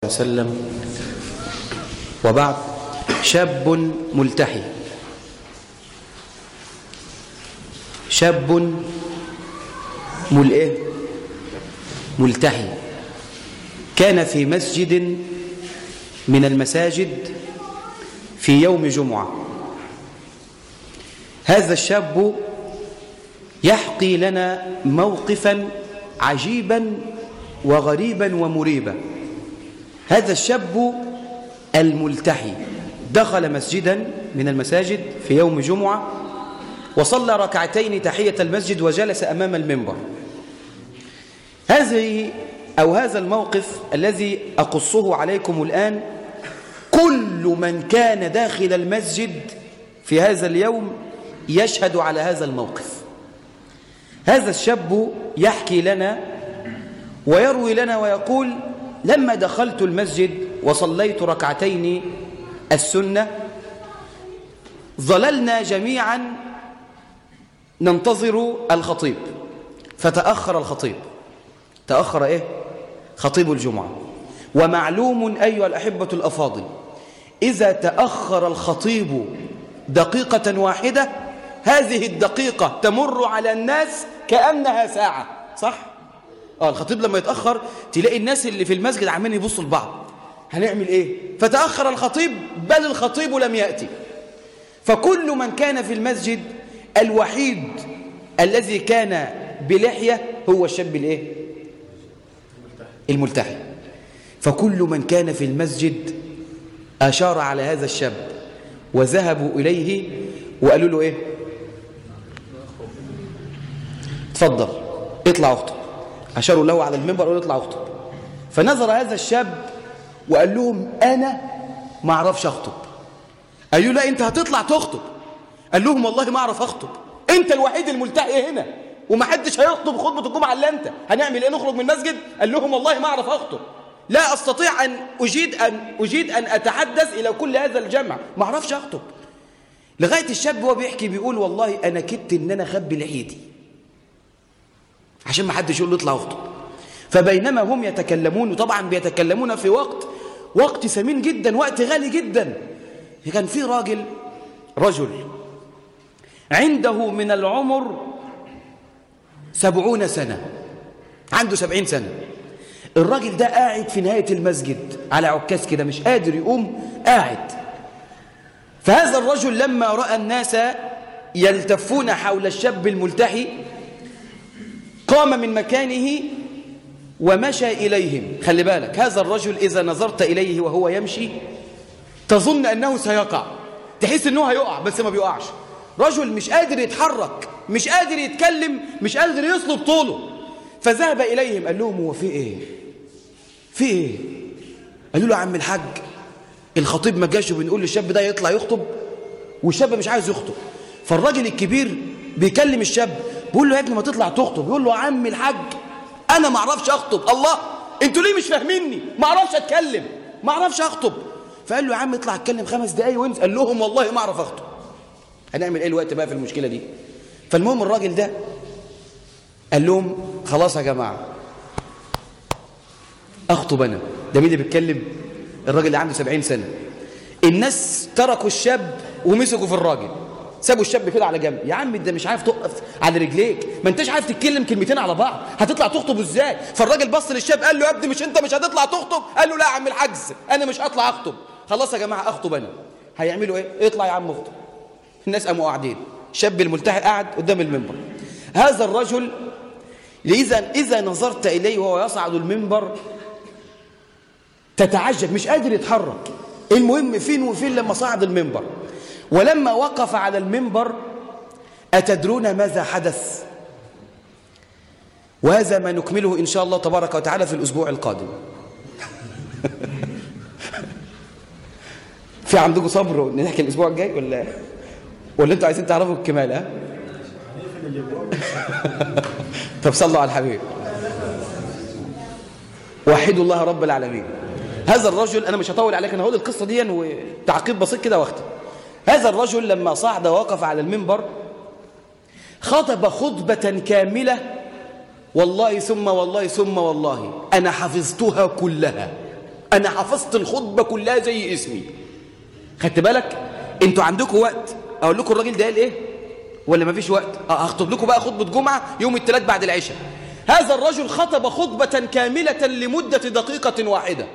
وسلم وبعد شاب ملتحي شاب مل إيه؟ ملتحي كان في مسجد من المساجد في يوم جمعة هذا الشاب يحكي لنا موقفا عجيبا وغريبا ومريبا هذا الشاب الملتحي دخل مسجدا من المساجد في يوم جمعة وصلى ركعتين تحية المسجد وجلس أمام المنبر هذه أو هذا الموقف الذي أقصه عليكم الآن كل من كان داخل المسجد في هذا اليوم يشهد على هذا الموقف هذا الشاب يحكي لنا ويروي لنا ويقول لما دخلت المسجد وصليت ركعتين السنة ظللنا جميعا ننتظر الخطيب فتأخر الخطيب تأخر إيه؟ خطيب الجمعة ومعلوم أيها الأحبة الأفاضل إذا تأخر الخطيب دقيقة واحدة هذه الدقيقة تمر على الناس كأنها ساعة صح؟ آه الخطيب لما يتأخر تلاقي الناس اللي في المسجد عمالين يبصوا لبعض هنعمل إيه؟ فتأخر الخطيب بل الخطيب لم يأتي فكل من كان في المسجد الوحيد الذي كان بلحية هو الشاب الايه الملتحي فكل من كان في المسجد أشار على هذا الشاب وذهبوا إليه وقالوا له إيه تفضل اطلع اخطب أشاروا له على المنبر وقالوا اطلع اخطب فنظر هذا الشاب وقال لهم أنا ما أعرفش أخطب قالوا لا أنت هتطلع تخطب قال لهم والله ما أعرف أخطب أنت الوحيد الملتحي هنا ومحدش هيخطب خطبة الجمعة إلا أنت هنعمل إيه نخرج من المسجد قال لهم والله ما أعرف أخطب لا أستطيع أن أجيد أن أجيد أن أتحدث إلى كل هذا الجمع ما أعرفش أخطب لغاية الشاب هو بيحكي بيقول والله أنا كدت إن أنا أخبي لحيتي عشان ما حدش يقول له اطلع اخطب فبينما هم يتكلمون وطبعا بيتكلمون في وقت وقت ثمين جدا وقت غالي جدا كان في راجل رجل عنده من العمر سبعون سنة عنده سبعين سنة الراجل ده قاعد في نهاية المسجد على عكاز كده مش قادر يقوم قاعد فهذا الرجل لما رأى الناس يلتفون حول الشاب الملتحي قام من مكانه ومشى إليهم خلي بالك هذا الرجل إذا نظرت إليه وهو يمشي تظن أنه سيقع تحس أنه هيقع بس ما بيقعش رجل مش قادر يتحرك مش قادر يتكلم مش قادر يصلب طوله فذهب إليهم قال لهم هو في إيه في إيه قالوا له عم الحاج الخطيب ما جاش وبنقول للشاب ده يطلع يخطب والشاب مش عايز يخطب فالراجل الكبير بيكلم الشاب بيقول له يا ابني ما تطلع تخطب يقول له يا عم الحاج انا ما اعرفش اخطب الله انتوا ليه مش فاهميني ما اعرفش اتكلم ما اعرفش اخطب فقال له يا عم اطلع اتكلم خمس دقايق وانزل قال لهم والله ما اعرف اخطب هنعمل ايه الوقت بقى في المشكله دي فالمهم الراجل ده قال لهم خلاص يا جماعه اخطب انا ده مين اللي بيتكلم الراجل اللي عنده 70 سنه الناس تركوا الشاب ومسكوا في الراجل سابوا الشاب كده على جنب يا عم انت مش عارف تقف على رجليك ما انتش عارف تتكلم كلمتين على بعض هتطلع تخطب ازاي فالراجل بص للشاب قال له يا ابني مش انت مش هتطلع تخطب قال له لا يا عم الحجز انا مش هطلع اخطب خلاص يا جماعه اخطب انا هيعملوا ايه اطلع يا عم اخطب الناس قاموا قاعدين الشاب الملتحي قاعد قدام المنبر هذا الرجل اذا اذا نظرت اليه وهو يصعد المنبر تتعجب مش قادر يتحرك المهم فين وفين لما صعد المنبر ولما وقف على المنبر أتدرون ماذا حدث وهذا ما نكمله إن شاء الله تبارك وتعالى في الأسبوع القادم في عندكم صبر نحكي الأسبوع الجاي ولا ولا أنتوا عايزين تعرفوا الكمال ها طب صلوا على الحبيب وحدوا الله رب العالمين هذا الرجل أنا مش هطول عليك أنا هقول القصة دي وتعقيب بسيط كده واختم هذا الرجل لما صعد ووقف على المنبر خطب خطبة كاملة والله ثم والله ثم والله أنا حفظتها كلها أنا حفظت الخطبة كلها زي اسمي خدت بالك انتوا عندكم وقت أقول لكم الراجل ده قال إيه ولا ما فيش وقت أه هخطب لكم بقى خطبة جمعة يوم الثلاث بعد العشاء هذا الرجل خطب خطبة كاملة لمدة دقيقة واحدة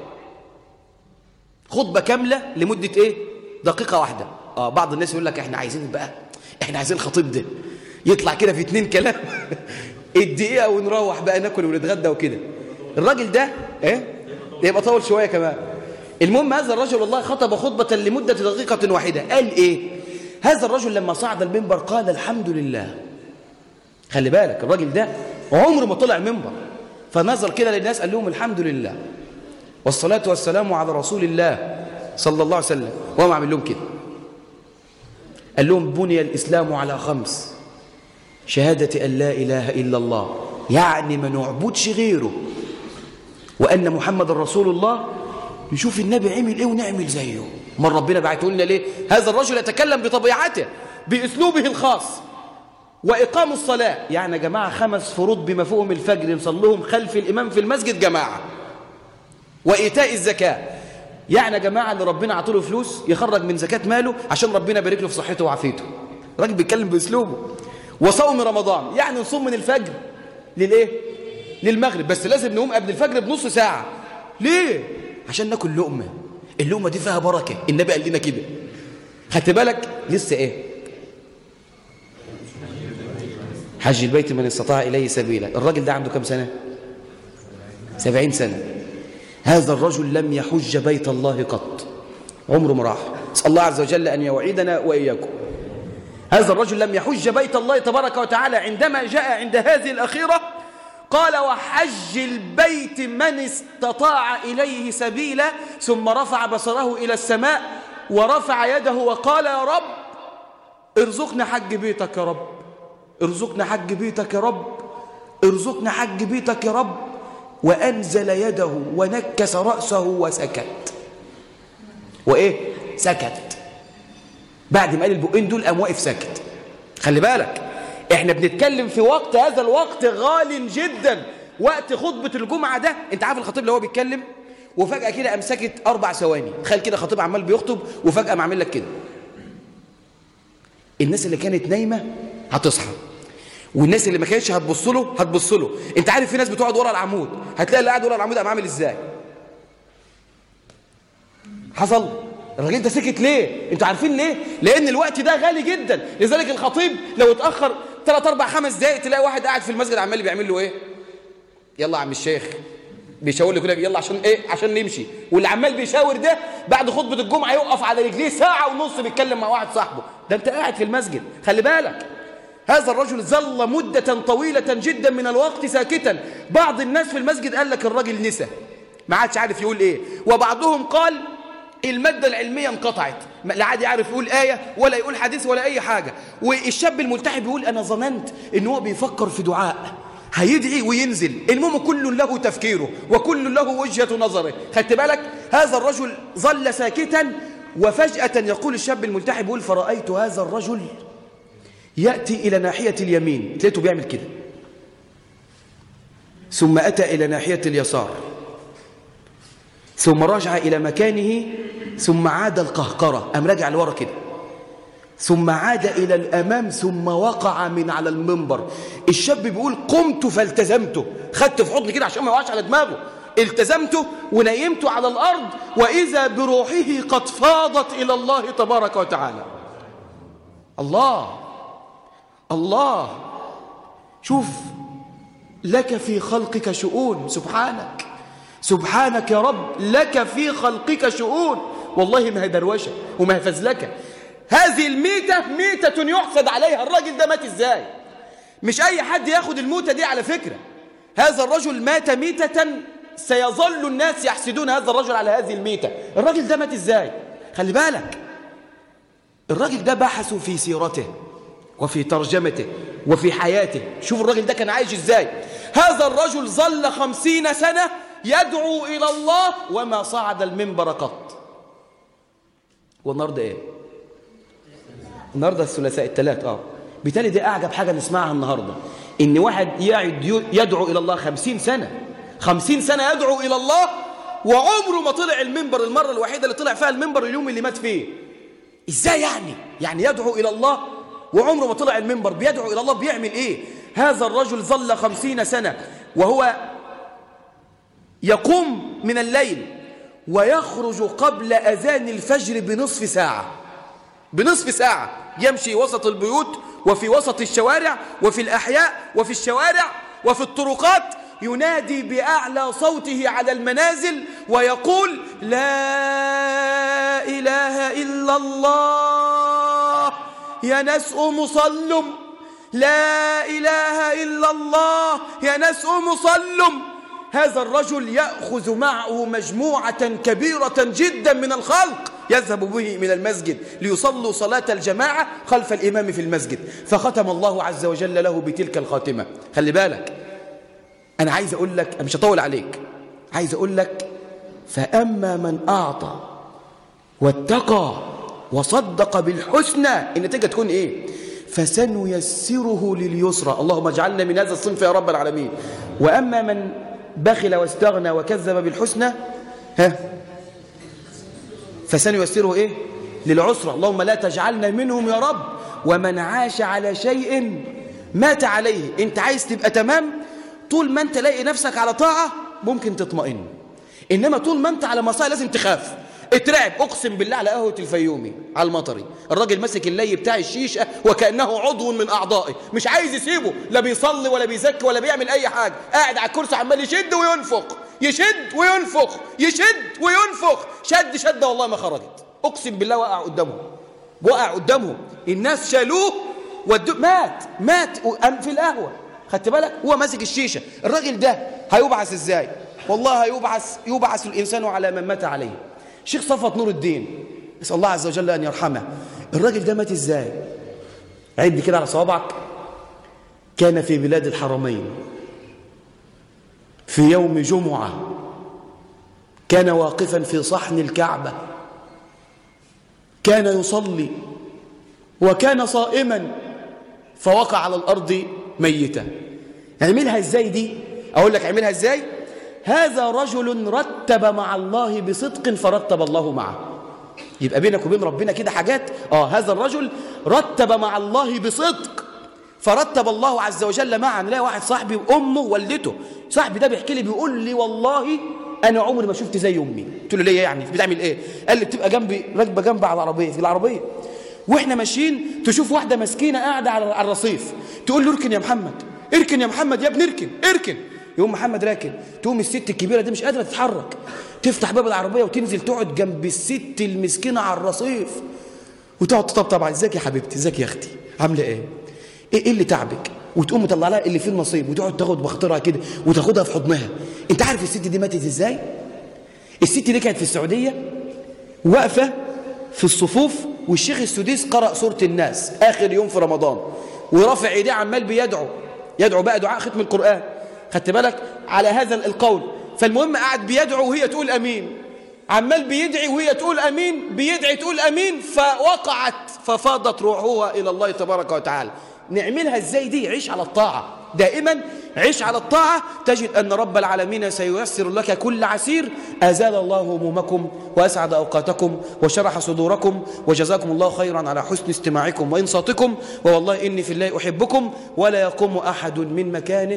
خطبة كاملة لمدة إيه دقيقة واحدة آه بعض الناس يقول لك إحنا عايزين بقى إحنا عايزين الخطيب ده يطلع كده في اتنين كلام الدقيقة ونروح بقى ناكل ونتغدى وكده الراجل ده إيه يبقى طول شوية كمان المهم هذا الرجل والله خطب خطبة لمدة دقيقة واحدة قال إيه هذا الرجل لما صعد المنبر قال الحمد لله خلي بالك الراجل ده عمره ما طلع منبر فنظر كده للناس قال لهم الحمد لله والصلاة والسلام على رسول الله صلى الله عليه وسلم وهو عامل لهم كده قال لهم بني الإسلام على خمس شهادة أن لا إله إلا الله يعني ما نعبدش غيره وأن محمد رسول الله نشوف النبي عمل إيه ونعمل زيه من ربنا بعته لنا ليه هذا الرجل يتكلم بطبيعته بأسلوبه الخاص وإقام الصلاة يعني يا جماعة خمس فروض بمفهوم الفجر نصلهم خلف الإمام في المسجد جماعة وإيتاء الزكاة يعني يا جماعة اللي ربنا عطوله فلوس يخرج من زكاة ماله عشان ربنا يبارك له في صحته وعافيته راجل بيتكلم بأسلوبه وصوم رمضان يعني نصوم من الفجر للإيه؟ للمغرب بس لازم نقوم قبل الفجر بنص ساعة ليه؟ عشان ناكل لقمة اللقمة دي فيها بركة النبي قال لنا كده خدت بالك لسه ايه حج البيت من استطاع إليه سبيلا الراجل ده عنده كم سنة سبعين سنة هذا الرجل لم يحج بيت الله قط عمره ما راح اسال الله عز وجل أن يوعدنا وإياكم هذا الرجل لم يحج بيت الله تبارك وتعالى عندما جاء عند هذه الأخيرة قال وحج البيت من استطاع إليه سبيلا ثم رفع بصره إلى السماء ورفع يده وقال يا رب ارزقنا حج بيتك يا رب ارزقنا حج بيتك يا رب ارزقنا حج بيتك يا رب وأنزل يده ونكس رأسه وسكت وإيه سكت بعد ما قال البقين دول قام واقف سكت خلي بالك احنا بنتكلم في وقت هذا الوقت غال جدا وقت خطبة الجمعة ده انت عارف الخطيب اللي هو بيتكلم وفجأة كده قام ساكت أربع ثواني تخيل كده خطيب عمال بيخطب وفجأة قام عامل لك كده الناس اللي كانت نايمة هتصحى والناس اللي ما كانتش هتبص له هتبص له انت عارف في ناس بتقعد ورا العمود هتلاقي اللي قاعد ورا العمود قام عامل ازاي حصل الراجل ده سكت ليه انتوا عارفين ليه لان الوقت ده غالي جدا لذلك الخطيب لو اتاخر 3 4 5 دقائق تلاقي واحد قاعد في المسجد عمال بيعمل له ايه يلا يا عم الشيخ بيشاور له كده يلا عشان ايه عشان نمشي واللي عمال بيشاور ده بعد خطبه الجمعه يقف على رجليه ساعه ونص بيتكلم مع واحد صاحبه ده انت قاعد في المسجد خلي بالك هذا الرجل ظل مدة طويلة جدا من الوقت ساكتا بعض الناس في المسجد قال لك الراجل نسى ما عادش عارف يقول ايه وبعضهم قال المادة العلمية انقطعت لا عاد يعرف يقول آية ولا يقول حديث ولا أي حاجة والشاب الملتحي بيقول أنا ظننت إن هو بيفكر في دعاء هيدعي وينزل المهم كل له تفكيره وكل له وجهة نظره خدت بالك هذا الرجل ظل ساكتا وفجأة يقول الشاب الملتحي بيقول فرأيت هذا الرجل يأتي إلى ناحية اليمين تلاقيته بيعمل كده ثم أتى إلى ناحية اليسار ثم رجع إلى مكانه ثم عاد القهقرة أم رجع لورا كده ثم عاد إلى الأمام ثم وقع من على المنبر الشاب بيقول قمت فالتزمته خدت في حضني كده عشان ما يوقعش على دماغه التزمته ونيمته على الأرض وإذا بروحه قد فاضت إلى الله تبارك وتعالى الله الله شوف لك في خلقك شؤون سبحانك سبحانك يا رب لك في خلقك شؤون والله ما هي دروشة وما هي فزلكة هذه الميتة ميتة يحسد عليها الراجل ده مات ازاي مش اي حد ياخد الموتة دي على فكرة هذا الرجل مات ميتة سيظل الناس يحسدون هذا الرجل على هذه الميتة الراجل ده مات ازاي خلي بالك الراجل ده بحثوا في سيرته وفي ترجمته وفي حياته شوف الراجل ده كان عايش ازاي هذا الرجل ظل خمسين سنة يدعو إلى الله وما صعد المنبر قط والنهارده ايه النهارده الثلاثاء الثلاث اه بالتالي دي اعجب حاجه نسمعها النهارده ان واحد يقعد يدعو الى الله خمسين سنه خمسين سنه يدعو الى الله وعمره ما طلع المنبر المرة الوحيدة اللي طلع فيها المنبر اليوم اللي مات فيه ازاي يعني يعني يدعو إلى الله وعمره ما طلع المنبر بيدعو إلى الله بيعمل إيه هذا الرجل ظل خمسين سنة وهو يقوم من الليل ويخرج قبل أذان الفجر بنصف ساعة بنصف ساعة يمشي وسط البيوت وفي وسط الشوارع وفي الأحياء وفي الشوارع وفي الطرقات ينادي بأعلى صوته على المنازل ويقول لا إله إلا الله يا ناس قوموا صلوا لا إله إلا الله يا ناس قوموا صلوا هذا الرجل يأخذ معه مجموعة كبيرة جدا من الخلق يذهب به من المسجد ليصلوا صلاة الجماعة خلف الإمام في المسجد فختم الله عز وجل له بتلك الخاتمة خلي بالك أنا عايز أقول لك أنا مش هطول عليك عايز أقول لك فأما من أعطى واتقى وصدق بالحسنى النتيجة تكون إيه فسنيسره لليسرى اللهم اجعلنا من هذا الصنف يا رب العالمين وأما من بخل واستغنى وكذب بالحسنى ها فسنيسره إيه للعسرى اللهم لا تجعلنا منهم يا رب ومن عاش على شيء مات عليه انت عايز تبقى تمام طول ما انت لاقي نفسك على طاعة ممكن تطمئن إنما طول ما انت على مصايا لازم تخاف اترعب اقسم بالله على قهوه الفيومي على المطري الراجل ماسك اللي بتاع الشيشه وكانه عضو من اعضائه مش عايز يسيبه لا بيصلي ولا بيزكي ولا بيعمل اي حاجه قاعد على الكرسي عمال يشد وينفخ يشد وينفخ يشد وينفخ شد شده والله ما خرجت اقسم بالله وقع قدامهم وقع قدامهم الناس شالوه ودوه مات مات في القهوه خدت بالك هو ماسك الشيشه الراجل ده هيبعث ازاي والله يبعث يبعث الانسان على من مات عليه شيخ صفوت نور الدين نسال الله عز وجل ان يرحمه الراجل ده مات ازاي عد كده على صوابعك كان في بلاد الحرمين في يوم جمعه كان واقفا في صحن الكعبه كان يصلي وكان صائما فوقع على الارض ميتا اعملها ازاي دي اقول لك اعملها ازاي هذا رجل رتب مع الله بصدق فرتب الله معه يبقى بينك وبين ربنا كده حاجات اه هذا الرجل رتب مع الله بصدق فرتب الله عز وجل معا لا واحد صاحبي وامه والدته صاحبي ده بيحكي لي بيقول لي والله انا عمري ما شفت زي امي قلت له ليه يعني بتعمل ايه قال لي بتبقى جنبي راكبه جنبي على العربيه في العربيه واحنا ماشيين تشوف واحده مسكينه قاعده على الرصيف تقول له اركن يا محمد اركن يا محمد يا ابني اركن اركن يقوم محمد راكن تقوم الست الكبيره دي مش قادره تتحرك تفتح باب العربيه وتنزل تقعد جنب الست المسكينه على الرصيف وتقعد تطبطب على ازيك يا حبيبتي ازيك يا اختي عامله ايه ايه اللي تعبك وتقوم مطلع لها اللي فيه النصيب وتقعد تاخد بخاطرها كده وتاخدها في حضنها انت عارف الست دي ماتت ازاي الست دي كانت في السعوديه واقفه في الصفوف والشيخ السديس قرأ سورة الناس آخر يوم في رمضان ورافع ايديه عمال بيدعو يدعو بقى دعاء ختم القرآن خدت بالك على هذا القول فالمهم قعد بيدعو وهي تقول أمين عمال بيدعي وهي تقول أمين بيدعي تقول أمين فوقعت ففاضت روحها إلى الله تبارك وتعالى نعملها ازاي دي عيش على الطاعة دائما عيش على الطاعة تجد أن رب العالمين سييسر لك كل عسير أزال الله همومكم وأسعد أوقاتكم وشرح صدوركم وجزاكم الله خيرا على حسن استماعكم وإنصاتكم ووالله إني في الله أحبكم ولا يقوم أحد من مكانه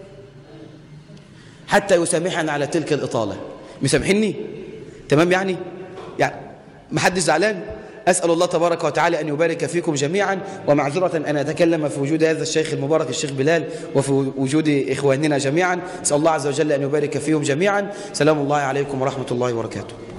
حتى يسامحنا على تلك الإطالة مسامحني تمام يعني يعني ما حدش زعلان أسأل الله تبارك وتعالى أن يبارك فيكم جميعا ومعذرة أن أتكلم في وجود هذا الشيخ المبارك الشيخ بلال وفي وجود إخواننا جميعا أسأل الله عز وجل أن يبارك فيهم جميعا سلام الله عليكم ورحمة الله وبركاته